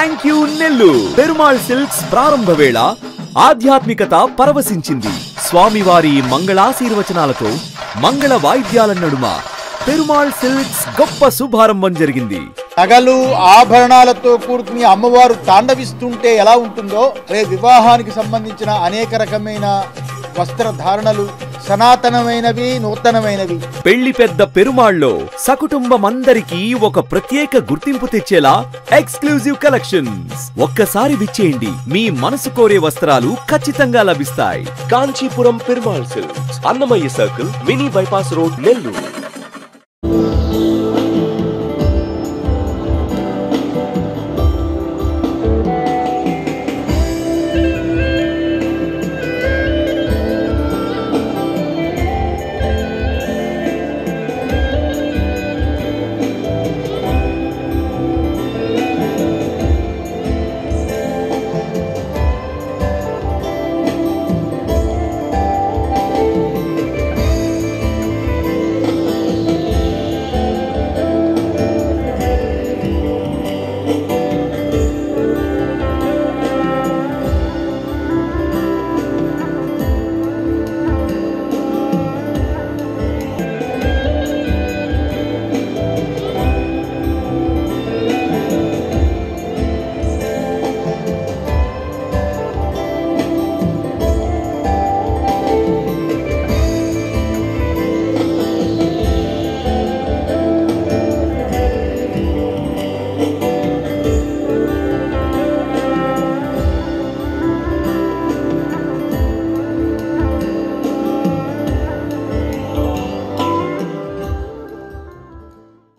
thank you నెల్లు Perumal silks ప్రారంభ వేళ ఆధ్యాత్మికత పరవశించింది స్వామివారి మంగళాశీర్వచనాలతో మంగళ వాయిద్యాల నడుమ పెరుమాళ్ సిల్క్స్ గొప్ప శుభారంభం జరిగింది నగలు ఆభరణాలతో కూడుకుని అమ్మవారు తాండవిస్తుంటే ఎలా ఉంటుందో రేపు వివాహానికి సంబంధించిన అనేక రకమైన వస్త్రధారణలు సనాతనమైనవి నూతనమైనవి పెళ్లి పెద్ద పెరుమాళ్లో సకుటుంబమందరికీ ఒక ప్రత్యేక గుర్తింపు తెచ్చేలా ఎక్స్క్లూజివ్ కలెక్షన్స్ ఒక్కసారి విచ్చేయండి మీ మనసు కోరే వస్త్రాలు ఖచ్చితంగా లభిస్తాయి Kanchipuram Perumal Silks Annamayya circle mini bypass road Nellore